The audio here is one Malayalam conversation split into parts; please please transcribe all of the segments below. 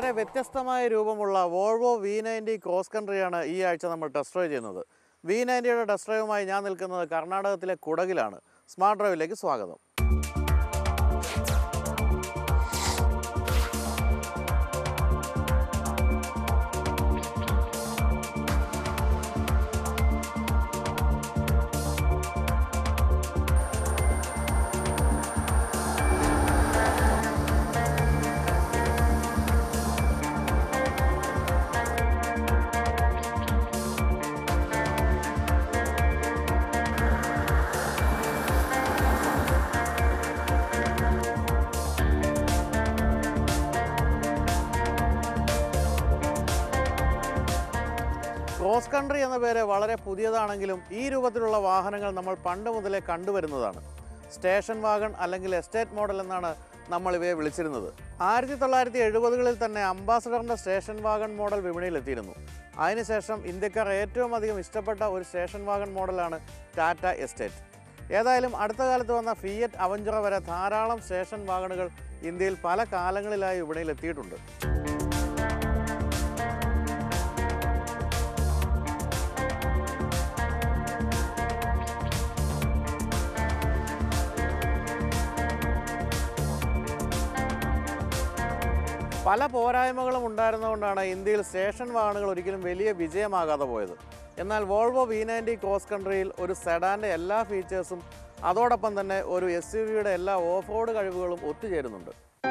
വളരെ വ്യത്യസ്തമായ രൂപമുള്ള വോൾവോ വി നയൻറ്റി ക്രോസ് കൺട്രിയാണ് ഈ ആഴ്ച നമ്മൾ ടെസ്റ്റ് ഡ്രൈവ് ചെയ്യുന്നത് വി നയൻറ്റിയുടെ ടെസ്റ്റ് ഡ്രൈവുമായി ഞാൻ നിൽക്കുന്നത് കർണാടകത്തിലെ കുടകിലാണ് സ്മാർട്ട് ഡ്രൈവിലേക്ക് സ്വാഗതം ക്രോസ് കൺട്രി എന്ന പേര് വളരെ പുതിയതാണെങ്കിലും ഈ രൂപത്തിലുള്ള വാഹനങ്ങൾ നമ്മൾ പണ്ട് മുതലേ കണ്ടുവരുന്നതാണ് സ്റ്റേഷൻ വാഗൺ അല്ലെങ്കിൽ എസ്റ്റേറ്റ് മോഡൽ എന്നാണ് നമ്മൾ ഇവയെ വിളിച്ചിരുന്നത് ആയിരത്തി തൊള്ളായിരത്തി എഴുപതുകളിൽ തന്നെ അംബാസഡറിൻ്റെ സ്റ്റേഷൻ വാഗൺ മോഡൽ വിപണിയിലെത്തിയിരുന്നു അതിനുശേഷം ഇന്ത്യക്കാർ ഏറ്റവും അധികം ഇഷ്ടപ്പെട്ട ഒരു സ്റ്റേഷൻ വാഗൺ മോഡലാണ് ടാറ്റ എസ്റ്റേറ്റ് ഏതായാലും അടുത്ത കാലത്ത് വന്ന ഫിയറ്റ് അവഞ്ചറ വരെ ധാരാളം സ്റ്റേഷൻ വാഗണുകൾ ഇന്ത്യയിൽ പല കാലങ്ങളിലായി വിപണിയിലെത്തിയിട്ടുണ്ട് പല പോരായ്മകളും ഉണ്ടായിരുന്നതുകൊണ്ടാണ് ഇന്ത്യയിൽ സ്റ്റേഷൻ വാഹനങ്ങൾ ഒരിക്കലും വലിയ വിജയമാകാതെ പോയത് എന്നാൽ വോൾവോ വി നയൻറ്റി ക്രോസ് കൺട്രിയിൽ ഒരു സെഡാൻ്റെ എല്ലാ ഫീച്ചേഴ്സും അതോടൊപ്പം തന്നെ ഒരു എസ് യു വിയുടെ എല്ലാ ഓഫ് റോഡ് കഴിവുകളും ഒത്തുചേരുന്നുണ്ട്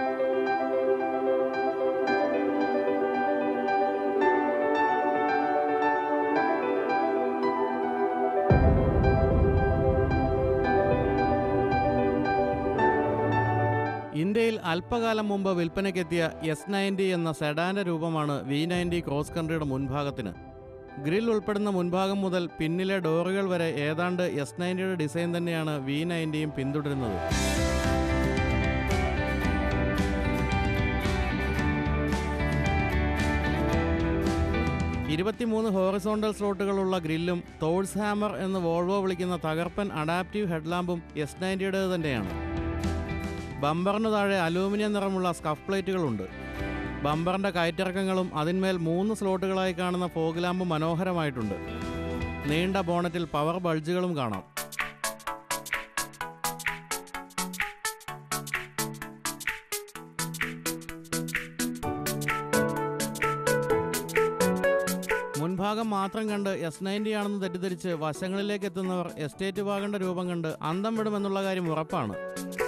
ഇന്ത്യയിൽ അല്പകാലം മുമ്പ് വിൽപ്പനയ്ക്കെത്തിയ എസ് നയൻറ്റി എന്ന സെഡാന്റെ രൂപമാണ് വി നയൻറ്റി ക്രോസ് കൺട്രിയുടെ മുൻഭാഗത്തിന് ഗ്രിൽ ഉൾപ്പെടുന്ന മുൻഭാഗം മുതൽ പിന്നിലെ ഡോറുകൾ വരെ ഏതാണ്ട് എസ് നയൻറ്റിയുടെ ഡിസൈൻ തന്നെയാണ് വി നയൻറ്റിയും പിന്തുടരുന്നത് ഇരുപത്തിമൂന്ന് ഹോറിസോണ്ടൽ സ്ലോട്ടുകളുള്ള ഗ്രില്ലും തോഴ്സ് ഹാമർ എന്ന് വോൾവോ വിളിക്കുന്ന തകർപ്പൻ അഡാപ്റ്റീവ് ഹെഡ്ലാമ്പും എസ് നയൻറ്റിയുടേത് തന്നെയാണ് ബമ്പറിന് താഴെ അലൂമിനിയം നിറമുള്ള സ്കഫ് പ്ലേറ്റുകളുണ്ട് ബമ്പറിന്റെ കയറ്റിറക്കങ്ങളും അതിന്മേൽ മൂന്ന് സ്ലോട്ടുകളായി കാണുന്ന ഫോഗ് ലാമ്പ് മനോഹരമായിട്ടുണ്ട് നീണ്ട ബോണറ്റിൽ പവർ ബൾജുകളും കാണാം മുൻഭാഗം മാത്രം കണ്ട് എസ് നയൻറ്റി ആണെന്ന് തെറ്റിദ്ധരിച്ച് വശങ്ങളിലേക്ക് എത്തുന്നവർ എസ്റ്റേറ്റ് വാഗന്റെ രൂപം കണ്ട് അന്തം വിടുമെന്നുള്ള കാര്യം ഉറപ്പാണ്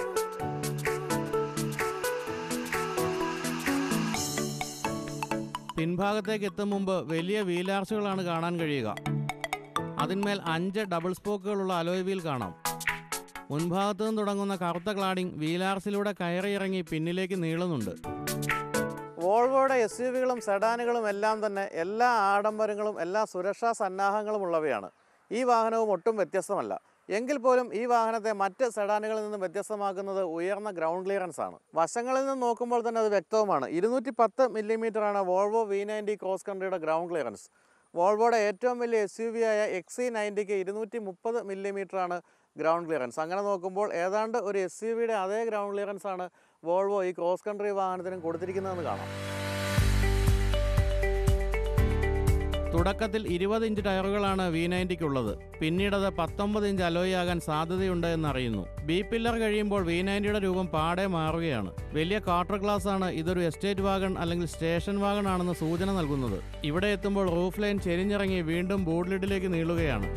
പിൻഭാഗത്തേക്ക് എത്തും മുമ്പ് വലിയ വീലാർച്ചുകളാണ് കാണാൻ കഴിയുക അതിന്മേൽ അഞ്ച് ഡബിൾ സ്പോക്കുകളുള്ള അലോയ് വീൽ കാണാം മുൻഭാഗത്തു നിന്ന് തുടങ്ങുന്ന കറുത്ത ക്ലാഡിംഗ് വീലാർസിലൂടെ കയറിയിറങ്ങി പിന്നിലേക്ക് നീളുന്നുണ്ട് വോൾവോയുടെ എസ് യു വികളും സെഡാനുകളും എല്ലാം തന്നെ എല്ലാ ആഡംബരങ്ങളും എല്ലാ സുരക്ഷാ സന്നാഹങ്ങളും ഉള്ളവയാണ് ഈ വാഹനവും ഒട്ടും വ്യത്യസ്തമല്ല എങ്കിൽ പോലും ഈ വാഹനത്തെ മറ്റ് സെഡാനുകളിൽ നിന്നും വ്യത്യസ്തമാക്കുന്നത് ഉയർന്ന ഗ്രൗണ്ട് ക്ലിയറൻസ് ആണ് വശങ്ങളിൽ നിന്ന് നോക്കുമ്പോൾ തന്നെ അത് വ്യക്തവുമാണ് ഇരുന്നൂറ്റി പത്ത് മില്ലിമീറ്റർ ആണ് വോൾവോ വി നയൻറ്റി ക്രോസ് കൺട്രിയുടെ ഗ്രൗണ്ട് ക്ലിയറൻസ് വോൾവോയുടെ ഏറ്റവും വലിയ എസ് യു വി ആയ എക്സി നയൻറ്റിക്ക് ഇരുന്നൂറ്റി മുപ്പത് മില്ലിമീറ്റർ ആണ് ഗ്രൗണ്ട് ക്ലിയറൻസ് അങ്ങനെ നോക്കുമ്പോൾ ഏതാണ്ട് ഒരു എസ് യു വിയുടെ അതേ ഗ്രൗണ്ട് ക്ലിയറൻസ് ആണ് വോൾവോ ഈ ക്രോസ് കൺട്രി വാഹനത്തിനും കൊടുത്തിരിക്കുന്നതെന്ന് കാണാം തുടക്കത്തിൽ ഇരുപത് ഇഞ്ച് ടയറുകളാണ് വി നയൻറ്റിക്കുള്ളത് പിന്നീടത് പത്തൊമ്പത് ഇഞ്ച് അലോയാകാൻ സാധ്യതയുണ്ട് എന്നറിയുന്നു ബി പില്ലർ കഴിയുമ്പോൾ വി നയൻറ്റിയുടെ രൂപം പാടെ മാറുകയാണ് വലിയ ക്വാർട്ടർ ഗ്ലാസ് ആണ് ഇതൊരു എസ്റ്റേറ്റ് വാഗൺ അല്ലെങ്കിൽ സ്റ്റേഷൻ വാഗൺ ആണെന്ന് സൂചന നൽകുന്നത് ഇവിടെ എത്തുമ്പോൾ റൂഫ് ലൈൻ ചെരിഞ്ഞിറങ്ങി വീണ്ടും ബോഡ്ലിഡിലേക്ക് നീളുകയാണ്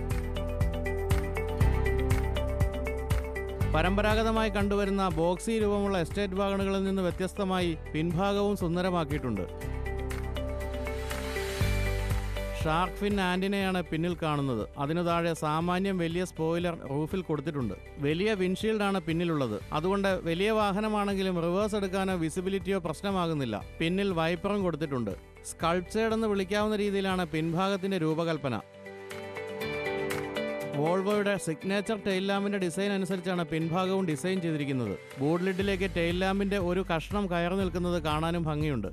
പരമ്പരാഗതമായി കണ്ടുവരുന്ന ബോക്സി രൂപമുള്ള എസ്റ്റേറ്റ് വാഗണുകളിൽ നിന്ന് വ്യത്യസ്തമായി പിൻഭാഗവും സുന്ദരമാക്കിയിട്ടുണ്ട് ഷാർക്ക് ഫിൻ ആന്റിനയാണ് പിന്നിൽ കാണുന്നത് അതിനു താഴെ സാമാന്യം വലിയ സ്പോയിലർ റൂഫിൽ കൊടുത്തിട്ടുണ്ട് വലിയ വിൻഷീൽഡാണ് പിന്നിലുള്ളത് അതുകൊണ്ട് വലിയ വാഹനമാണെങ്കിലും റിവേഴ്സ് എടുക്കാനോ വിസിബിലിറ്റിയോ പ്രശ്നമാകുന്നില്ല പിന്നിൽ വൈപ്പറും കൊടുത്തിട്ടുണ്ട് സ്കൾപ്ചേർഡ് എന്ന് വിളിക്കാവുന്ന രീതിയിലാണ് പിൻഭാഗത്തിന്റെ രൂപകൽപ്പന വോൾവോയുടെ സിഗ്നേച്ചർ ടെയിൽ ലാമ്പിന്റെ ഡിസൈൻ അനുസരിച്ചാണ് പിൻഭാഗവും ഡിസൈൻ ചെയ്തിരിക്കുന്നത് ബോർഡ് ലിഡിലേക്ക് ടെയിൽ ലാമ്പിന്റെ ഒരു കഷ്ണം കയറി നിൽക്കുന്നത് കാണാനും ഭംഗിയുണ്ട്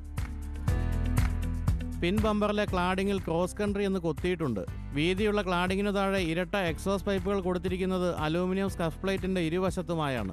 പിൻ ബമ്പറിലെ ക്ലാഡിങ്ങിൽ ക്രോസ് കൺട്രി എന്ന് കൊത്തിയിട്ടുണ്ട് വീതിയുള്ള ക്ലാഡിങ്ങിനു താഴെ ഇരട്ട എക്സോസ് പൈപ്പുകൾ കൊടുത്തിരിക്കുന്നത് അലൂമിനിയം സ്കഫ് പ്ലേറ്റിന്റെ ഇരുവശത്തുമായാണ്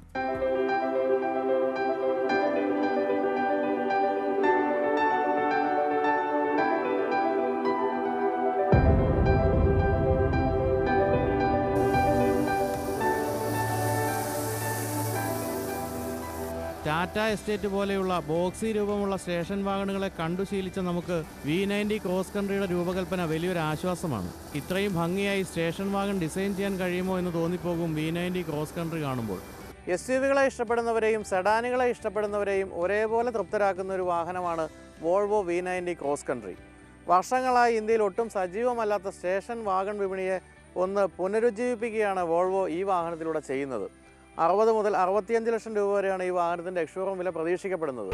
ടാറ്റ എസ്റ്റേറ്റ് പോലെയുള്ള ബോക്സി രൂപമുള്ള സ്റ്റേഷൻ വാഗണുകളെ കണ്ടു ശീലിച്ച നമുക്ക് വി നയൻറ്റി ക്രോസ് കൺട്രിയുടെ രൂപകൽപ്പന വലിയൊരു ആശ്വാസമാണ് ഇത്രയും ഭംഗിയായി സ്റ്റേഷൻ വാഗൺ ഡിസൈൻ ചെയ്യാൻ കഴിയുമോ എന്ന് തോന്നിപ്പോകും വി നയൻറ്റി ക്രോസ് കൺട്രി കാണുമ്പോൾ എസ് യു വികളെ ഇഷ്ടപ്പെടുന്നവരെയും സെഡാനുകളെ ഇഷ്ടപ്പെടുന്നവരെയും ഒരേപോലെ തൃപ്തരാക്കുന്ന ഒരു വാഹനമാണ് Volvo V ninety cross country വർഷങ്ങളായി ഇന്ത്യയിൽ ഒട്ടും സജീവമല്ലാത്ത സ്റ്റേഷൻ വാഗൺ വിപണിയെ ഒന്ന് പുനരുജ്ജീവിപ്പിക്കുകയാണ് വോൾവോ ഈ വാഹനത്തിലൂടെ ചെയ്യുന്നത് അറുപത് മുതൽ അറുപത്തിയഞ്ച് ലക്ഷം രൂപ വരെയാണ് ഈ വാഹനത്തിൻ്റെ എക്സ്ഷോറൂം വില പ്രതീക്ഷിക്കപ്പെടുന്നത്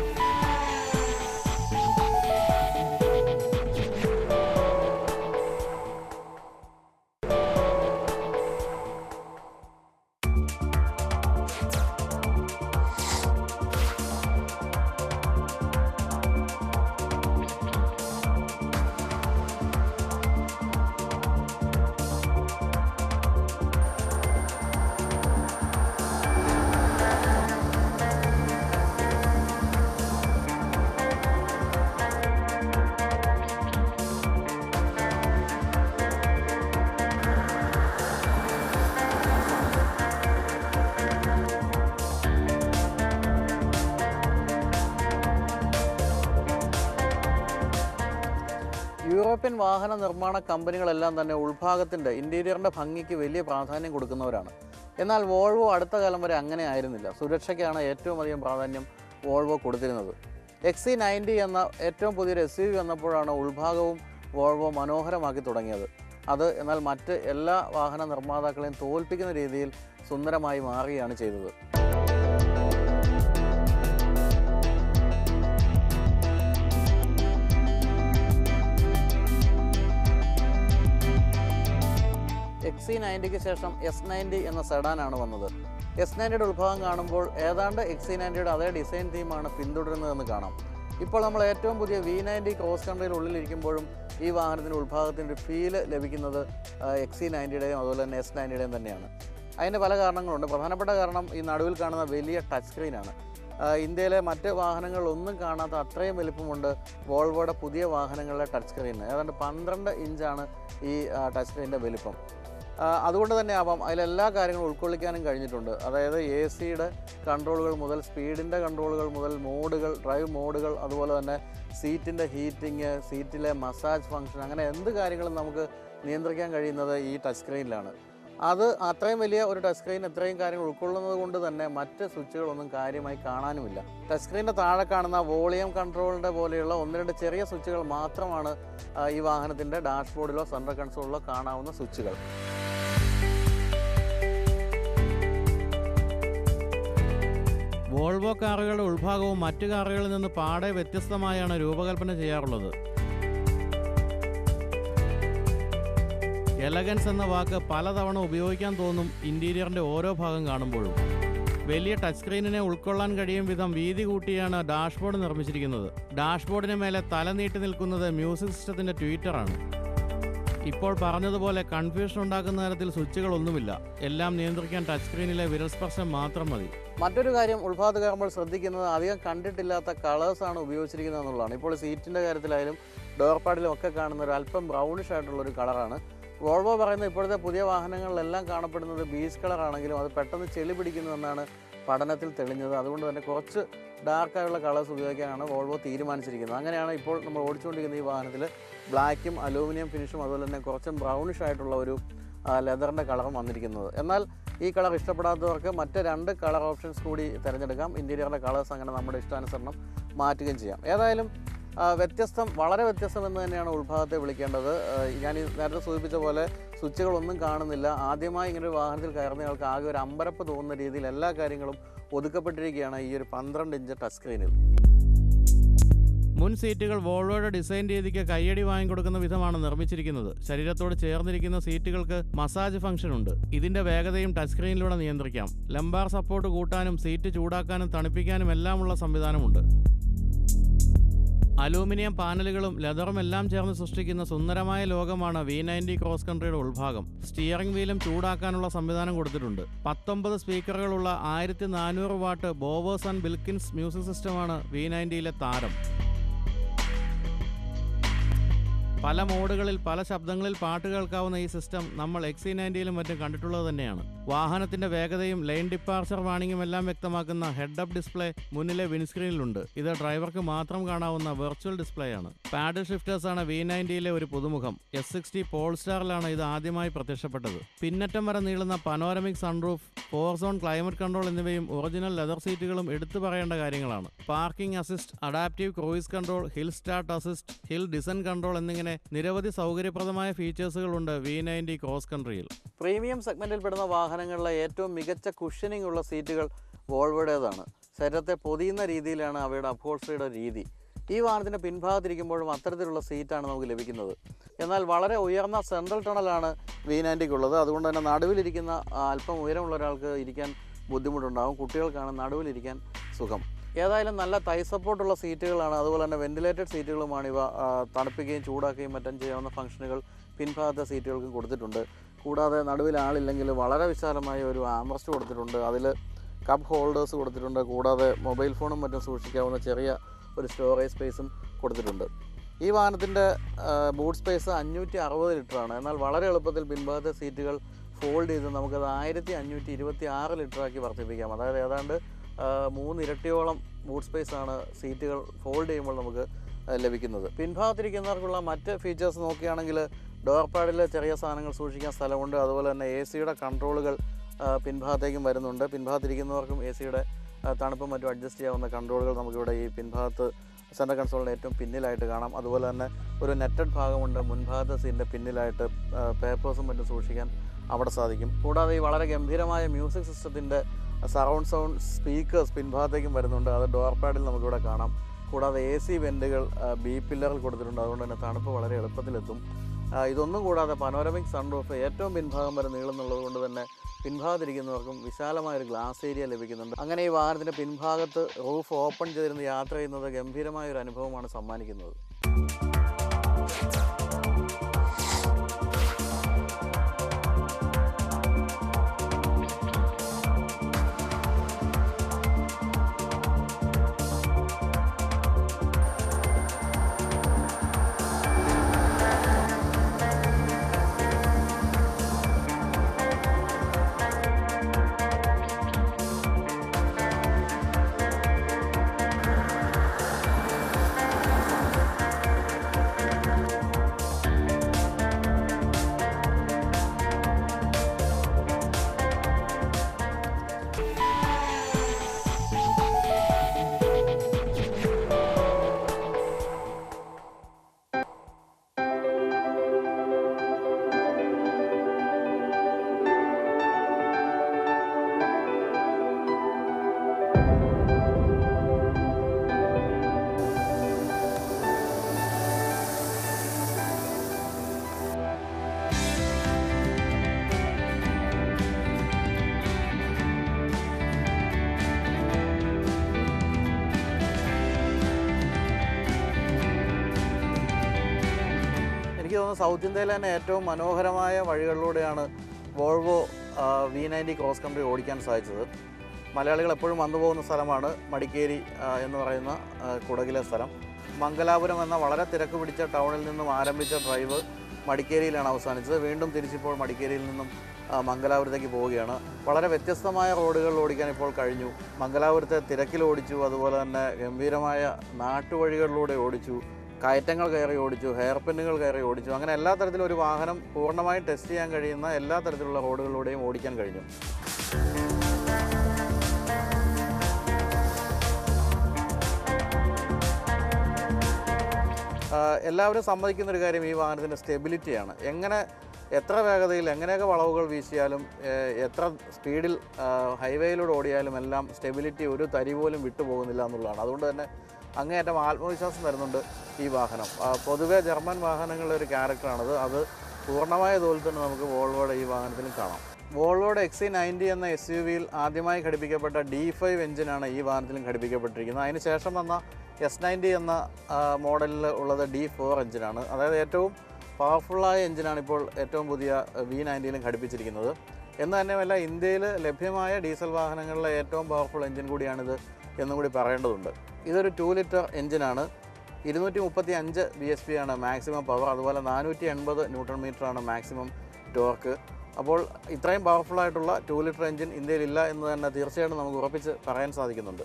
യൂറോപ്യൻ വാഹന നിർമ്മാണ കമ്പനികളെല്ലാം തന്നെ ഉൾഭാഗത്തിൻ്റെ ഇൻറ്റീരിയറിൻ്റെ ഭംഗിക്ക് വലിയ പ്രാധാന്യം കൊടുക്കുന്നവരാണ് എന്നാൽ വോൾവോ അടുത്ത കാലം വരെ അങ്ങനെ ആയിരുന്നില്ല സുരക്ഷയ്ക്കാണ് ഏറ്റവും അധികം പ്രാധാന്യം വോൾവോ കൊടുത്തിരുന്നത് എക്സി നയൻറ്റി എന്ന ഏറ്റവും പുതിയൊരു എസ് യു വി വന്നപ്പോഴാണ് ഉൾഭാഗവും വോൾവോ മനോഹരമാക്കി തുടങ്ങിയത് അത് എന്നാൽ മറ്റ് എല്ലാ വാഹന നിർമ്മാതാക്കളെയും തോൽപ്പിക്കുന്ന രീതിയിൽ സുന്ദരമായി മാറുകയാണ് ചെയ്തത് എക്സി നയൻറ്റിക്ക് ശേഷം എസ് നയൻറ്റി എന്ന സെഡാനാണ് വന്നത് എസ് നയൻറ്റിയുടെ ഉത്ഭവം കാണുമ്പോൾ ഏതാണ്ട് എക്സി നയൻറ്റിയുടെ അതേ ഡിസൈൻ തീമാണ് പിന്തുടരുന്നതെന്ന് കാണാം ഇപ്പോൾ നമ്മൾ ഏറ്റവും പുതിയ വി നയൻറ്റി ക്രോസ് കൺട്രിയിൽ ഉള്ളിലിരിക്കുമ്പോഴും ഈ വാഹനത്തിൻ്റെ ഉത്ഭാഗത്തിൻ്റെ ഫീല് ലഭിക്കുന്നത് എക്സി നയൻറ്റിയുടെയും അതുപോലെ തന്നെ എസ് നയൻറ്റിയുടെയും തന്നെയാണ് അതിൻ്റെ പല കാരണങ്ങളുണ്ട് പ്രധാനപ്പെട്ട കാരണം ഈ നടുവിൽ കാണുന്ന വലിയ ടച്ച് സ്ക്രീനാണ് ഇന്ത്യയിലെ മറ്റ് വാഹനങ്ങളിലൊന്നും കാണാത്ത അത്രയും വലിപ്പമുണ്ട് വോൾവോയുടെ പുതിയ വാഹനങ്ങളിലെ ടച്ച് സ്ക്രീനിന് ഏതാണ്ട് പന്ത്രണ്ട് ഇഞ്ചാണ് ഈ ടച്ച് സ്ക്രീനിൻ്റെ വലിപ്പം ആ, അതുകൊണ്ട് തന്നെ ആവാം അതിലെല്ലാ കാര്യങ്ങളും ഉൾക്കൊള്ളിക്കാനും കഴിഞ്ഞിട്ടുണ്ട് അതായത് എ സിയുടെ കൺട്രോളുകൾ മുതൽ സ്പീഡിൻ്റെ കൺട്രോളുകൾ മുതൽ മോഡുകൾ ഡ്രൈവ് മോഡുകൾ അതുപോലെ തന്നെ സീറ്റിൻ്റെ ഹീറ്റിംഗ് സീറ്റിലെ മസാജ് ഫങ്ഷൻ അങ്ങനെ എന്ത് കാര്യങ്ങളും നമുക്ക് നിയന്ത്രിക്കാൻ കഴിയുന്നത് ഈ ടച്ച് സ്ക്രീനിലാണ് അത് അത്രയും വലിയ ഒരു ടച്ച് സ്ക്രീൻ ഇത്രയും കാര്യങ്ങൾ ഉൾക്കൊള്ളുന്നത് കൊണ്ട് തന്നെ മറ്റ് സ്വിച്ചുകളൊന്നും കാര്യമായി കാണാനുമില്ല ടച്ച് സ്ക്രീനിൻ്റെ താഴെ കാണുന്ന വോളിയം കൺട്രോളിൻ്റെ പോലെയുള്ള ഒന്ന് രണ്ട് ചെറിയ സ്വിച്ചുകൾ മാത്രമാണ് ആ, ഈ വാഹനത്തിൻ്റെ ഡാഷ്ബോർഡിലോ സെൻട്രൽ കൺസോളിലോ കാണാവുന്ന സ്വിച്ചുകൾ വോൾവോ കാറുകളുടെ ഉൾഭാഗവും മറ്റു കാറുകളിൽ നിന്ന് പാടെ വ്യത്യസ്തമായാണ് രൂപകൽപ്പന ചെയ്യാറുള്ളത് എലഗൻസ് എന്ന വാക്ക് പലതവണ ഉപയോഗിക്കാൻ തോന്നും ഇന്റീരിയറിന്റെ ഓരോ ഭാഗം കാണുമ്പോഴും വലിയ ടച്ച് സ്ക്രീനിനെ ഉൾക്കൊള്ളാൻ കഴിയും വിധം വീതി കൂട്ടിയാണ് ഡാഷ്ബോർഡ് നിർമ്മിച്ചിരിക്കുന്നത് ഡാഷ്ബോർഡിന് മേലെ തല നീട്ടി നിൽക്കുന്നത് മ്യൂസിക് സിസ്റ്റത്തിന്റെ ട്വീറ്ററാണ് ഇപ്പോൾ പറഞ്ഞതുപോലെ കൺഫ്യൂഷൻ ഉണ്ടാക്കുന്ന തരത്തിൽ സ്വിച്ചുകളൊന്നുമില്ല എല്ലാം നിയന്ത്രിക്കാൻ ടച്ച് സ്ക്രീനിലെ വിരൽ സ്പർശം മാത്രം മതി മറ്റൊരു കാര്യം ഉൾഭാഗത്ത് കയറുമ്പോൾ ശ്രദ്ധിക്കുന്നത് അധികം കണ്ടിട്ടില്ലാത്ത കളേഴ്സാണ് ഉപയോഗിച്ചിരിക്കുന്നത് എന്നുള്ളതാണ് ഇപ്പോൾ സീറ്റിൻ്റെ കാര്യത്തിലായാലും ഡോർ പാഡിലും ഒക്കെ കാണുന്ന ഒരു അല്പം ബ്രൗണിഷ് ആയിട്ടുള്ള ഒരു കളറാണ് വോൾവോ പറയുന്ന ഇപ്പോഴത്തെ പുതിയ വാഹനങ്ങളിലെല്ലാം കാണപ്പെടുന്നത് ബീച്ച് കളറാണെങ്കിലും അത് പെട്ടെന്ന് ചെളി പിടിക്കുന്നുവെന്നാണ് പഠനത്തിൽ തെളിഞ്ഞത് അതുകൊണ്ട് തന്നെ കുറച്ച് ഡാർക്കായുള്ള കളേഴ്സ് ഉപയോഗിക്കാനാണ് വോൾവോ തീരുമാനിച്ചിരിക്കുന്നത് അങ്ങനെയാണ് ഇപ്പോൾ നമ്മൾ ഓടിച്ചുകൊണ്ടിരിക്കുന്ന ഈ വാഹനത്തിൽ ബ്ലാക്കും അലൂമിനിയം ഫിനിഷും അതുപോലെ തന്നെ കുറച്ചും ബ്രൗണിഷ് ആയിട്ടുള്ള ഒരു ലെതറിൻ്റെ കളറും വന്നിരിക്കുന്നത് എന്നാൽ ഈ കളർ ഇഷ്ടപ്പെടാത്തവർക്ക് മറ്റ് രണ്ട് കളർ ഓപ്ഷൻസ് കൂടി തിരഞ്ഞെടുക്കാം ഇൻറ്റീരിയറിൻ്റെ കളേഴ്സ് അങ്ങനെ നമ്മുടെ ഇഷ്ടാനുസരണം മാറ്റുകയും ചെയ്യാം ഏതായാലും ആ, വ്യത്യസ്തം വളരെ വ്യത്യസ്തം എന്ന് തന്നെയാണ് ഉൾഭാഗത്തെ വിളിക്കേണ്ടത് ആ, ഞാൻ ഈ നേരത്തെ സൂചിപ്പിച്ച പോലെ സ്വിച്ചുകളൊന്നും കാണുന്നില്ല ആദ്യമായി ഇങ്ങനെ ഒരു വാഹനത്തിൽ കയറുന്നയാൾക്ക് ആകെ ഒരു അമ്പരപ്പ് തോന്നുന്ന രീതിയിൽ എല്ലാ കാര്യങ്ങളും ഒതുക്കപ്പെട്ടിരിക്കുകയാണ് ഈ ഒരു പന്ത്രണ്ട് ഇഞ്ച് ടച്ച് സ്ക്രീനിൽ മുൻ സീറ്റുകൾ വോൾവോയുടെ ഡിസൈൻ രീതിക്ക് കയ്യടി വാങ്ങിക്കൊടുക്കുന്ന വിധമാണ് നിർമ്മിച്ചിരിക്കുന്നത് ശരീരത്തോട് ചേർന്നിരിക്കുന്ന സീറ്റുകൾക്ക് മസാജ് ഫംഗ്ഷൻ ഉണ്ട് ഇതിന്റെ വേഗതയും ടച്ച് സ്ക്രീനിലൂടെ നിയന്ത്രിക്കാം ലംബാർ സപ്പോർട്ട് കൂട്ടാനും സീറ്റ് ചൂടാക്കാനും തണുപ്പിക്കാനും എല്ലാമുള്ള സംവിധാനമുണ്ട് അലൂമിനിയം പാനലുകളും ലെതറും എല്ലാം ചേർന്ന് സൃഷ്ടിക്കുന്ന സുന്ദരമായ ലോകമാണ് വി നയൻറ്റി ക്രോസ് കൺട്രിയുടെ ഉൾഭാഗം സ്റ്റിയറിംഗ് വീലും ചൂടാക്കാനുള്ള സംവിധാനം കൊടുത്തിട്ടുണ്ട് പത്തൊമ്പത് സ്പീക്കറുകളുള്ള ആയിരത്തി നാനൂറ് watt Bowers and Wilkins music സിസ്റ്റമാണ് വി നയൻറ്റിയിലെ താരം പല മോഡുകളിൽ പല ശബ്ദങ്ങളിൽ പാട്ട് കേൾക്കാവുന്ന ഈ സിസ്റ്റം നമ്മൾ എക്സി നയൻറ്റിയിലും മറ്റും കണ്ടിട്ടുള്ളത് തന്നെയാണ് വാഹനത്തിന്റെ വേഗതയും ലൈൻ ഡിപ്പാർച്ചർ വാണിംഗും എല്ലാം വ്യക്തമാക്കുന്ന ഹെഡ് അപ്പ് ഡിസ്പ്ലേ മുന്നിലെ വിൻസ്ക്രീനിലുണ്ട് ഇത് ഡ്രൈവർക്ക് മാത്രം കാണാവുന്ന വെർച്വൽ ഡിസ്പ്ലേ ആണ് പാഡൽ ഷിഫ്റ്റേഴ്സ് ആണ് വി നയൻറ്റിയിലെ ഒരു പുതുമുഖം എസ് സിക്സ്റ്റി പോൾസ്റ്റാറിലാണ് ഇത് ആദ്യമായി പ്രത്യക്ഷപ്പെട്ടത് പിന്നറ്റം വരെ നീളുന്ന panoramic sunroof four zone climate control എന്നിവയും ഒറിജിനൽ ലെതർ സീറ്റുകളും എടുത്തു പറയേണ്ട കാര്യങ്ങളാണ് parking assist adaptive cruise control hill start assist hill descent control എന്നിങ്ങനെ നിരവധി സൗകര്യപ്രദമായ ഫീച്ചേഴ്സുകളുണ്ട് വി നയൻറ്റി ക്രോസ് കൺട്രിയിൽ പ്രീമിയം സെഗ്മെന്റിൽ പെടുന്ന വാഹനങ്ങളിലെ ഏറ്റവും മികച്ച കുഷനിങ് ഉള്ള സീറ്റുകൾ വോൾവോയുടേതാണ് ശരീരത്തെ പൊതിയുന്ന രീതിയിലാണ് അവയുടെ അപ്ഹോൾസ്റ്ററിയുടെ രീതി ഈ വാഹനത്തിൻ്റെ പിൻഭാഗത്തിരിക്കുമ്പോഴും അത്തരത്തിലുള്ള സീറ്റാണ് നമുക്ക് ലഭിക്കുന്നത് എന്നാൽ വളരെ ഉയർന്ന സെൻട്രൽ ടണലാണ് വി നയൻറ്റിക്കുള്ളത് അതുകൊണ്ട് തന്നെ നടുവിലിരിക്കുന്ന ആ, അല്പം ഉയരമുള്ള ഒരാൾക്ക് ഇരിക്കാൻ ബുദ്ധിമുട്ടുണ്ടാകും കുട്ടികൾക്കാണ് നടുവിലിരിക്കാൻ സുഖം ഏതായാലും നല്ല തൈ സപ്പോർട്ടുള്ള സീറ്റുകളാണ് അതുപോലെ തന്നെ വെന്റിലേറ്റഡ് സീറ്റുകളുമാണ് ഇവ ആ, തണുപ്പിക്കുകയും ചൂടാക്കുകയും മറ്റും ചെയ്യാവുന്ന ഫംഗ്ഷനുകൾ പിൻഭാഗത്തെ സീറ്റുകൾക്കും കൊടുത്തിട്ടുണ്ട് കൂടാതെ നടുവിൽ ആളില്ലെങ്കിൽ വളരെ വിശാലമായ ഒരു ആംറസ്റ്റ് കൊടുത്തിട്ടുണ്ട് അതിൽ കപ്പ് ഹോൾഡേഴ്സ് കൊടുത്തിട്ടുണ്ട് കൂടാതെ മൊബൈൽ ഫോണും മറ്റും സൂക്ഷിക്കാവുന്ന ചെറിയ ഒരു സ്റ്റോറേജ് സ്പേസും കൊടുത്തിട്ടുണ്ട് ഈ വാഹനത്തിൻ്റെ ബൂട്ട് സ്പേസ് അഞ്ഞൂറ്റി അറുപത് ലിറ്ററാണ് എന്നാൽ വളരെ എളുപ്പത്തിൽ പിൻഭാഗത്തെ സീറ്റുകൾ ഫോൾഡ് ചെയ്ത് നമുക്കത് ആയിരത്തി അഞ്ഞൂറ്റി ഇരുപത്തി ആറ് ലിറ്ററാക്കി വർദ്ധിപ്പിക്കാം അതായത് ഏതാണ്ട് ആ, മൂന്ന് ഇരട്ടിയോളം ബൂട്ട് സ്പേസ് ആണ് സീറ്റുകൾ ഫോൾഡ് ചെയ്യുമ്പോൾ നമുക്ക് ആ, ലഭിക്കുന്നത് പിൻഭാഗത്തിരിക്കുന്നവർക്കുള്ള മറ്റ് ഫീച്ചേഴ്സ് നോക്കുകയാണെങ്കിൽ ഡോർ പാഡിൽ ചെറിയ സാധനങ്ങൾ സൂക്ഷിക്കാൻ സ്ഥലമുണ്ട് അതുപോലെ തന്നെ എ സിയുടെ കൺട്രോളുകൾ പിൻഭാഗത്തേക്കും വരുന്നുണ്ട് പിൻഭാഗത്തിരിക്കുന്നവർക്കും എ സിയുടെ തണുപ്പും മറ്റും അഡ്ജസ്റ്റ് ചെയ്യാവുന്ന കൺട്രോളുകൾ നമുക്കിവിടെ ഈ പിൻഭാഗത്ത് സെൻട്രൽ കൺസോളിൻ്റെ ഏറ്റവും പിന്നിലായിട്ട് കാണാം അതുപോലെ തന്നെ ഒരു നെറ്റഡ് ഭാഗമുണ്ട് മുൻഭാഗത്തെ സീറ്റിൻ്റെ പിന്നിലായിട്ട് പേപ്പേഴ്സും മറ്റും സൂക്ഷിക്കാൻ അവിടെ സാധിക്കും കൂടാതെ ഈ വളരെ ഗംഭീരമായ മ്യൂസിക് സിസ്റ്റത്തിൻ്റെ സറൗണ്ട് സൗണ്ട് സ്പീക്കേഴ്സ് പിൻഭാഗത്തേക്കും വരുന്നുണ്ട് അത് ഡോർ പാഡിൽ നമുക്കിവിടെ കാണാം കൂടാതെ എ സി വെൻറ്റുകൾ ബി പില്ലറിൽ കൊടുത്തിട്ടുണ്ട് അതുകൊണ്ട് തന്നെ തണുപ്പ് വളരെ എളുപ്പത്തിലെത്തും ആ, ഇതൊന്നും കൂടാതെ പനോരമിക് സൺറൂഫ് ഏറ്റവും പിൻഭാഗം വരെ നീളുന്നുള്ളത് കൊണ്ട് തന്നെ പിൻഭാഗത്തിരിക്കുന്നവർക്കും വിശാലമായ ഒരു ഗ്ലാസ് ഏരിയ ലഭിക്കുന്നുണ്ട് അങ്ങനെ ഈ വാഹനത്തിൻ്റെ പിൻഭാഗത്ത് റൂഫ് ഓപ്പൺ ചെയ്തിരുന്ന് യാത്ര ചെയ്യുന്നത് ഗംഭീരമായ ഒരു അനുഭവമാണ് സമ്മാനിക്കുന്നത് എനിക്ക് തോന്നുന്നു സൗത്ത് ഇന്ത്യയിലെ തന്നെ ഏറ്റവും മനോഹരമായ വഴികളിലൂടെയാണ് Volvo V ninety cross country ഓടിക്കാൻ സാധിച്ചത് മലയാളികൾ എപ്പോഴും വന്നു പോകുന്ന സ്ഥലമാണ് മടിക്കേരി ആ, എന്ന് പറയുന്ന ആ, കുടകിലെ സ്ഥലം മംഗലാപുരം എന്ന വളരെ തിരക്ക് പിടിച്ച ടൗണിൽ നിന്നും ആരംഭിച്ച ഡ്രൈവ് മടിക്കേരിയിലാണ് അവസാനിച്ചത് വീണ്ടും തിരിച്ചിപ്പോൾ മടിക്കേരിയിൽ നിന്നും ആ, മംഗലാപുരത്തേക്ക് പോവുകയാണ് വളരെ വ്യത്യസ്തമായ റോഡുകളിൽ ഓടിക്കാൻ ഇപ്പോൾ കഴിഞ്ഞു മംഗലാപുരത്തെ തിരക്കിൽ ഓടിച്ചു അതുപോലെ തന്നെ ഗംഭീരമായ നാട്ടുവഴികളിലൂടെ ഓടിച്ചു കയറ്റങ്ങൾ കയറി ഓടിച്ചു ഹെയർ പിന്നുകൾ കയറി ഓടിച്ചു അങ്ങനെ എല്ലാ തരത്തിലും ഒരു വാഹനം പൂർണ്ണമായും ടെസ്റ്റ് ചെയ്യാൻ കഴിയുന്ന എല്ലാ തരത്തിലുള്ള റോഡുകളിലൂടെയും ഓടിക്കാൻ കഴിഞ്ഞു ആ, എല്ലാവരും സമ്മതിക്കുന്ന ഒരു കാര്യം ഈ വാഹനത്തിൻ്റെ സ്റ്റെബിലിറ്റിയാണ് എങ്ങനെ എത്ര വേഗതയിൽ എങ്ങനെയൊക്കെ വളവുകൾ വീശിയാലും ഏഹ്, എത്ര സ്പീഡിൽ ആ, ഹൈവേയിലൂടെ ഓടിയാലും എല്ലാം സ്റ്റെബിലിറ്റി ഒരു തരി പോലും വിട്ടുപോകുന്നില്ല എന്നുള്ളതാണ് അതുകൊണ്ട് തന്നെ അങ്ങേയറ്റം ആത്മവിശ്വാസം തരുന്നുണ്ട് ഈ വാഹനം ആ, പൊതുവേ ജർമ്മൻ വാഹനങ്ങളുടെ ഒരു ക്യാരക്ടറാണത് അത് പൂർണ്ണമായ തോതിൽ തന്നെ നമുക്ക് വോൾവോയുടെ ഈ വാഹനത്തിലും കാണാം വോൾവോയുടെ എക്സി നയൻറ്റി എന്ന എസ് യു വിയിൽ ആദ്യമായി ഘടിപ്പിക്കപ്പെട്ട ഡി ഫൈവ് എഞ്ചിനാണ് ഈ വാഹനത്തിലും ഘടിപ്പിക്കപ്പെട്ടിരിക്കുന്നത് അതിന് ശേഷം വന്ന എസ് നയൻറ്റി എന്ന ആ, മോഡലിൽ ഉള്ളത് ഡി ഫോർ എഞ്ചിനാണ് അതായത് ഏറ്റവും പവർഫുള്ളായ എഞ്ചിനാണ് ഇപ്പോൾ ഏറ്റവും പുതിയ വി നയൻറ്റിയിലും ഘടിപ്പിച്ചിരിക്കുന്നത് എന്ന് തന്നെയുമല്ല ഇന്ത്യയിൽ ലഭ്യമായ ഡീസൽ വാഹനങ്ങളിലെ ഏറ്റവും പവർഫുൾ എഞ്ചിൻ കൂടിയാണിത് എന്നും കൂടി പറയേണ്ടതുണ്ട് ഇതൊരു ടു ലിറ്റർ എഞ്ചിനാണ് ഇരുന്നൂറ്റി മുപ്പത്തി അഞ്ച് ബി എസ് പി ആണ് മാക്സിമം പവർ അതുപോലെ നാനൂറ്റി എൺപത് ന്യൂട്രൺ മീറ്റർ ആണ് മാക്സിമം ടോർക്ക് അപ്പോൾ ഇത്രയും പവർഫുൾ ആയിട്ടുള്ള ടു ലിറ്റർ എഞ്ചിൻ ഇന്ത്യയിൽ ഇല്ല എന്ന് തന്നെ തീർച്ചയായിട്ടും നമുക്ക് ഉറപ്പിച്ച് പറയാൻ സാധിക്കുന്നുണ്ട്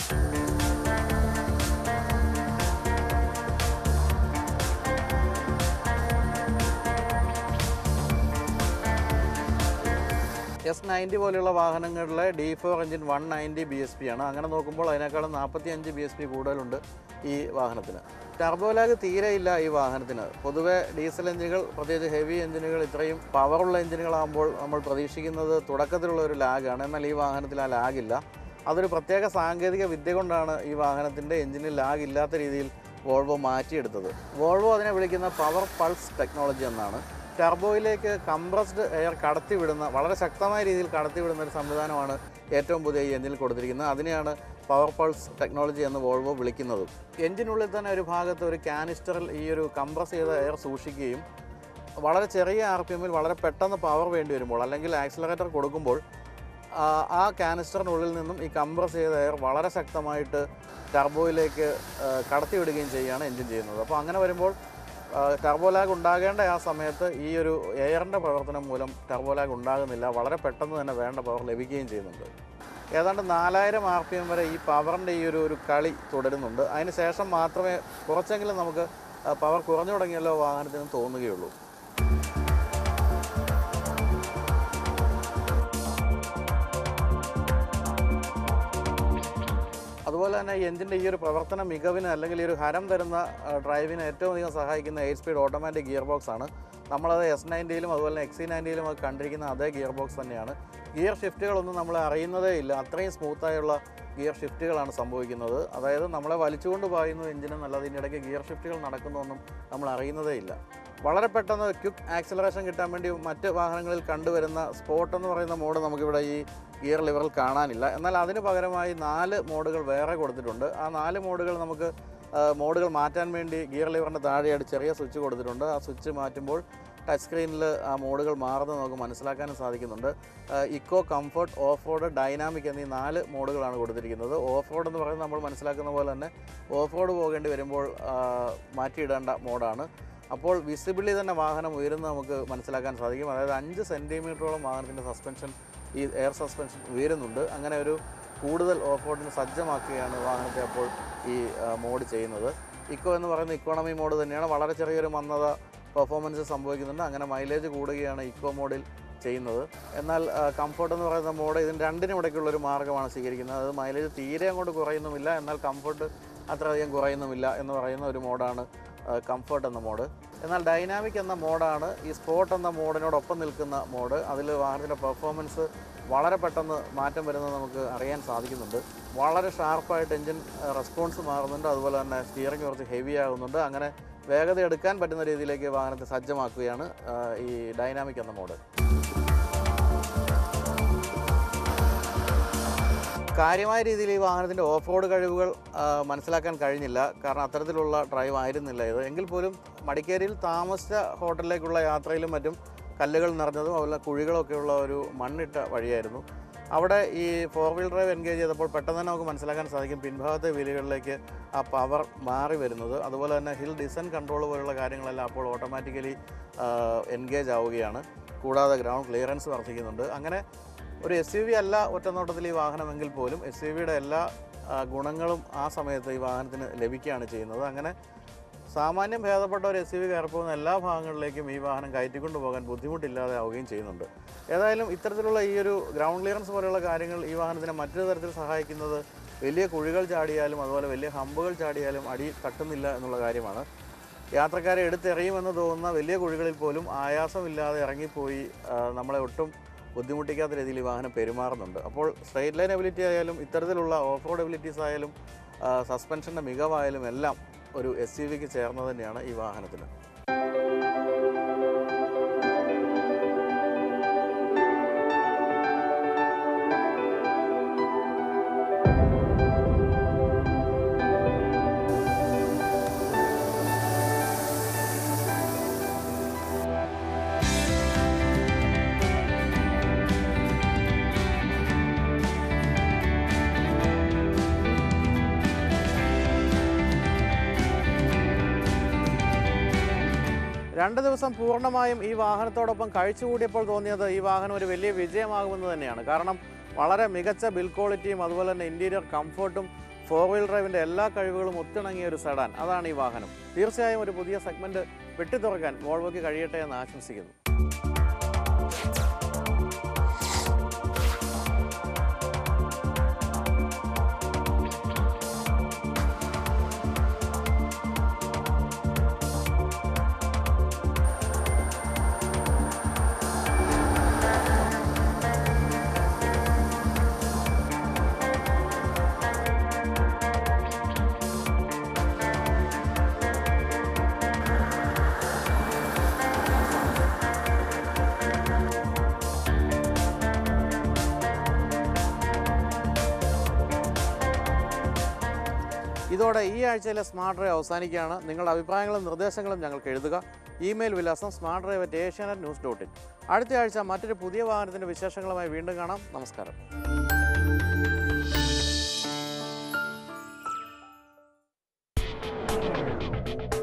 എസ് നയൻറ്റി പോലെയുള്ള വാഹനങ്ങളിലെ D four engine one ninety B S P ആണ് അങ്ങനെ നോക്കുമ്പോൾ അതിനേക്കാളും നാൽപ്പത്തി അഞ്ച് ബി എസ് പി കൂടുതലുണ്ട് ഈ വാഹനത്തിന് ടർബോലാഗ് തീരെയില്ല ഈ വാഹനത്തിന് പൊതുവെ ഡീസൽ എഞ്ചിനുകൾ പ്രത്യേകിച്ച് ഹെവി എഞ്ചിനുകൾ ഇത്രയും പവറുള്ള എഞ്ചിനുകളാകുമ്പോൾ നമ്മൾ പ്രതീക്ഷിക്കുന്നത് തുടക്കത്തിലുള്ള ഒരു ലാഗാണ് എന്നാൽ ഈ വാഹനത്തിൽ ആ ലാഗില്ല അതൊരു പ്രത്യേക സാങ്കേതിക വിദ്യ കൊണ്ടാണ് ഈ വാഹനത്തിൻ്റെ എഞ്ചിനിൽ ലാഗ് ഇല്ലാത്ത രീതിയിൽ വോൾവോ മാറ്റിയെടുത്തത് വോൾവോ അതിനെ വിളിക്കുന്ന പവർ പൾസ് ടെക്നോളജി എന്നാണ് ടർബോയിലേക്ക് കംപ്രസ്ഡ് എയർ കടത്തിവിടുന്ന വളരെ ശക്തമായ രീതിയിൽ കടത്തിവിടുന്ന ഒരു സംവിധാനമാണ് ഏറ്റവും പുതിയ ഈ എഞ്ചിനിൽ കൊടുത്തിരിക്കുന്നത് അതിനെയാണ് പവർ പൾസ് ടെക്നോളജി എന്ന് വോൾവോ വിളിക്കുന്നത് എഞ്ചിനുള്ളിൽ തന്നെ ഒരു ഭാഗത്ത് ഒരു കാനിസ്റ്ററിൽ ഈ ഒരു കംപ്രസ് ചെയ്ത എയർ സൂക്ഷിക്കുകയും വളരെ ചെറിയ ആർ പി എമ്മിൽ വളരെ പെട്ടെന്ന് പവർ വേണ്ടി വരുമ്പോൾ അല്ലെങ്കിൽ ആക്സിലറേറ്റർ കൊടുക്കുമ്പോൾ ആ, ആ കാനിസ്റ്ററിനുള്ളിൽ നിന്നും ഈ കംപ്രസ് ചെയ്ത എയർ വളരെ ശക്തമായിട്ട് ടർബോയിലേക്ക് ആ, കടത്തിവിടുകയും ചെയ്യുകയാണ് എഞ്ചിൻ ചെയ്യുന്നത് അപ്പോൾ അങ്ങനെ വരുമ്പോൾ ടർബോ ലാഗ് ഉണ്ടാകേണ്ട ആ സമയത്ത് ഈ ഒരു എയറിൻ്റെ പ്രവർത്തനം മൂലം ടർബോ ലാഗ് ഉണ്ടാകുന്നില്ല വളരെ പെട്ടെന്ന് തന്നെ വേണ്ട പവർ ലഭിക്കുകയും ചെയ്യുന്നുണ്ട് ഏതാണ്ട് നാലായിരം ആർ പി എം വരെ ഈ പവറിൻ്റെ ഈ ഒരു ഒരു കളി തുടരുന്നുണ്ട് അതിന് ശേഷം മാത്രമേ കുറച്ചെങ്കിലും നമുക്ക് പവർ കുറഞ്ഞു തുടങ്ങിയല്ലോ വാഹനത്തിന് തോന്നുകയുള്ളൂ അതുപോലെ തന്നെ ഈ എഞ്ചിൻ്റെ ഈ ഒരു പ്രവർത്തന മികവിന് അല്ലെങ്കിൽ ഈ ഒരു ഹരം തരുന്ന ആ, ഡ്രൈവിന് ഏറ്റവും അധികം സഹായിക്കുന്ന eight speed automatic gear box ആണ് നമ്മളത് എസ് നയൻറ്റിയിലും അതുപോലെ തന്നെ എക്സി നയൻറ്റിയിലും ഒക്കെ കണ്ടിരിക്കുന്ന അതേ ഗിയർ ബോക്സ് തന്നെയാണ് ഗിയർ ഷിഫ്റ്റുകളൊന്നും നമ്മൾ അറിയുന്നതേ ഇല്ല അത്രയും സ്മൂത്തായുള്ള ഗിയർ ഷിഫ്റ്റുകളാണ് സംഭവിക്കുന്നത് അതായത് നമ്മളെ വലിച്ചുകൊണ്ട് പായുന്നു എഞ്ചിനും നല്ലത് ഇതിനിടയ്ക്ക് ഗിയർ ഷിഫ്റ്റുകൾ നടക്കുന്നതൊന്നും നമ്മൾ അറിയുന്നതേ ഇല്ല വളരെ പെട്ടെന്ന് ക്വിക്ക് ആക്സിലറേഷൻ കിട്ടാൻ വേണ്ടി മറ്റ് വാഹനങ്ങളിൽ കണ്ടുവരുന്ന സ്പോട്ട് എന്ന് പറയുന്ന മോഡ് നമുക്കിവിടെ ഈ ഗിയർ ലിവറിൽ കാണാനില്ല എന്നാൽ അതിന് പകരമായി നാല് മോഡുകൾ വേറെ കൊടുത്തിട്ടുണ്ട് ആ നാല് മോഡുകൾ നമുക്ക് ആ, മോഡുകൾ മാറ്റാൻ വേണ്ടി ഗിയർ ലിവറിൻ്റെ താഴെയായിട്ട് ചെറിയ സ്വിച്ച് കൊടുത്തിട്ടുണ്ട് ആ സ്വിച്ച് മാറ്റുമ്പോൾ ടച്ച് സ്ക്രീനിൽ ആ മോഡുകൾ മാറുന്നത് നമുക്ക് മനസ്സിലാക്കാനും സാധിക്കുന്നുണ്ട് eco comfort off road dynamic എന്നീ നാല് മോഡുകളാണ് കൊടുത്തിരിക്കുന്നത് ഓഫ് റോഡ് എന്ന് പറയുന്നത് നമ്മൾ മനസ്സിലാക്കുന്ന പോലെ തന്നെ ഓഫ് റോഡ് പോകേണ്ടി വരുമ്പോൾ ആ, മാറ്റിയിടേണ്ട മോഡാണ് അപ്പോൾ വിസിബിളി തന്നെ വാഹനം ഉയരുന്നത് നമുക്ക് മനസ്സിലാക്കാൻ സാധിക്കും അതായത് അഞ്ച് സെൻറ്റിമീറ്ററോളം വാഹനത്തിൻ്റെ സസ്പെൻഷൻ ഈ എയർ സസ്പെൻഷൻ ഉയരുന്നുണ്ട് അങ്ങനെ ഒരു കൂടുതൽ ഓഫ് റോഡിന് സജ്ജമാക്കുകയാണ് വാഹനത്തെ അപ്പോൾ ഈ ആ, മോഡ് ചെയ്യുന്നത് ഇക്കോ എന്ന് പറയുന്ന ഇക്കോണമി മോഡ് തന്നെയാണ് വളരെ ചെറിയൊരു മന്ദത പെർഫോമൻസ് സംഭവിക്കുന്നുണ്ട് അങ്ങനെ മൈലേജ് കൂടുകയാണ് ഇക്കോ മോഡിൽ ചെയ്യുന്നത് എന്നാൽ കംഫർട്ട് എന്ന് പറയുന്ന മോഡ് ഇതിന് രണ്ടിനും ഇടയ്ക്കുള്ള ഒരു മാർഗ്ഗമാണ് സ്വീകരിക്കുന്നത് അത് മൈലേജ് തീരെ അങ്ങോട്ട് കുറയുന്നുമില്ല എന്നാൽ കംഫർട്ട് അത്രയധികം കുറയുന്നുമില്ല എന്ന് പറയുന്ന ഒരു മോഡാണ് കംഫർട്ട് എന്ന മോഡ് എന്നാൽ ഡൈനാമിക് എന്ന മോഡാണ് ഈ സ്പോർട്ട് എന്ന മോഡിനോടൊപ്പം നിൽക്കുന്ന മോഡ് അതിൽ വാഹനത്തിൻ്റെ പെർഫോമൻസ് വളരെ പെട്ടെന്ന് മാറ്റം വരുന്നത് നമുക്ക് അറിയാൻ സാധിക്കുന്നുണ്ട് വളരെ ഷാർപ്പായിട്ട് എഞ്ചിൻ റെസ്പോൺസ് മാറുന്നുണ്ട് അതുപോലെ തന്നെ സ്റ്റിയറിംഗ് കുറച്ച് ഹെവി ആകുന്നുണ്ട് അങ്ങനെ വേഗത എടുക്കാൻ പറ്റുന്ന രീതിയിലേക്ക് വാഹനത്തെ സജ്ജമാക്കുകയാണ് ആ, ഈ ഡൈനാമിക് എന്ന മോഡ് കാര്യമായ രീതിയിൽ ഈ വാഹനത്തിൻ്റെ ഓഫ് റോഡ് കഴിവുകൾ ആ, മനസ്സിലാക്കാൻ കഴിഞ്ഞില്ല കാരണം അത്തരത്തിലുള്ള ഡ്രൈവ് ആയിരുന്നില്ല ഇത് എങ്കിൽ പോലും മടിക്കേരിയിൽ താമസിച്ച ഹോട്ടലിലേക്കുള്ള യാത്രയിലും മറ്റും കല്ലുകൾ നിറഞ്ഞതും അതുപോലെ കുഴികളൊക്കെയുള്ള ഒരു മണ്ണിട്ട വഴിയായിരുന്നു അവിടെ ഈ ഫോർ വീൽ ഡ്രൈവ് എൻഗേജ് ചെയ്തപ്പോൾ പെട്ടെന്ന് തന്നെ നമുക്ക് മനസ്സിലാക്കാൻ സാധിക്കും പിൻഭാഗത്തെ വീലുകളിലേക്ക് ആ പവർ മാറി വരുന്നത് അതുപോലെ തന്നെ ഹിൽ ഡിസൻ കൺട്രോൾ പോലുള്ള കാര്യങ്ങളെല്ലാം അപ്പോൾ ഓട്ടോമാറ്റിക്കലി എൻഗേജ് ആവുകയാണ് കൂടാതെ ഗ്രൗണ്ട് ക്ലിയറൻസ് വർദ്ധിക്കുന്നുണ്ട് അങ്ങനെ ഒരു എസ് യു വി അല്ല ഒറ്റനോട്ടത്തിൽ ഈ വാഹനമെങ്കിൽ പോലും എസ് യു വിയുടെ എല്ലാ ആ, ഗുണങ്ങളും ആ സമയത്ത് ഈ വാഹനത്തിന് ലഭിക്കുകയാണ് ചെയ്യുന്നത് അങ്ങനെ സാമാന്യം ഭേദപ്പെട്ട ഒരു എസ് യു വി കയറിപ്പോകുന്ന എല്ലാ ഭാഗങ്ങളിലേക്കും ഈ വാഹനം കയറ്റിക്കൊണ്ട് പോകാൻ ബുദ്ധിമുട്ടില്ലാതെ ആവുകയും ചെയ്യുന്നുണ്ട് ഏതായാലും ഇത്തരത്തിലുള്ള ഈ ഒരു ഗ്രൗണ്ട് ക്ലിയറൻസ് പോലെയുള്ള കാര്യങ്ങൾ ഈ വാഹനത്തിനെ മറ്റൊരു തരത്തിൽ സഹായിക്കുന്നത് വലിയ കുഴികൾ ചാടിയാലും അതുപോലെ വലിയ ഹമ്പുകൾ ചാടിയാലും അടി തട്ടുന്നില്ല എന്നുള്ള കാര്യമാണ് യാത്രക്കാരെ എടുത്തെറിയുമെന്ന് തോന്നുന്ന വലിയ കുഴികളിൽ പോലും ആയാസമില്ലാതെ ഇറങ്ങിപ്പോയി ആ, നമ്മളെ ഒട്ടും ബുദ്ധിമുട്ടിക്കാത്ത രീതിയിൽ ഈ വാഹനം പെരുമാറുന്നുണ്ട് അപ്പോൾ സ്ട്രെയിറ്റ് ലൈൻ എബിലിറ്റി ആയാലും ഇത്തരത്തിലുള്ള ഓഫ് റോഡ് എബിലിറ്റീസ് ആയാലും സസ്പെൻഷൻ്റെ മികവായാലും എല്ലാം ഒരു എസ് യു വിക്ക് ചേർന്നത് തന്നെയാണ് ഈ വാഹനത്തിന് രണ്ട് ദിവസം പൂർണ്ണമായും ഈ വാഹനത്തോടൊപ്പം കഴിച്ചുകൂടിയപ്പോൾ തോന്നിയത് ഈ വാഹനം ഒരു വലിയ വിജയമാകുമെന്ന് തന്നെയാണ് കാരണം വളരെ മികച്ച ബിൽ ക്വാളിറ്റിയും അതുപോലെ തന്നെ ഇൻറ്റീരിയർ കംഫർട്ടും ഫോർ വീൽ ഡ്രൈവിൻ്റെ എല്ലാ കഴിവുകളും ഒത്തിണങ്ങിയ ഒരു സെഡാൻ അതാണ് ഈ വാഹനം തീർച്ചയായും ഒരു പുതിയ സെഗ്മെൻറ്റ് വെട്ടിത്തുറക്കാൻ വോൾവോയ്ക്ക് കഴിയട്ടെ എന്ന് ആശംസിക്കുന്നു ഇതോടെ ഈ ആഴ്ചയിലെ സ്മാർട്ട് ഡ്രൈവ് അവസാനിക്കുകയാണ് നിങ്ങളുടെ അഭിപ്രായങ്ങളും നിർദ്ദേശങ്ങളും ഞങ്ങൾക്ക് എഴുതുക ഇമെയിൽ വിലാസം smart drive at Asianet news dot in അടുത്ത ആഴ്ച മറ്റൊരു പുതിയ വാഹനത്തിൻ്റെ വിശേഷങ്ങളുമായി വീണ്ടും കാണാം നമസ്കാരം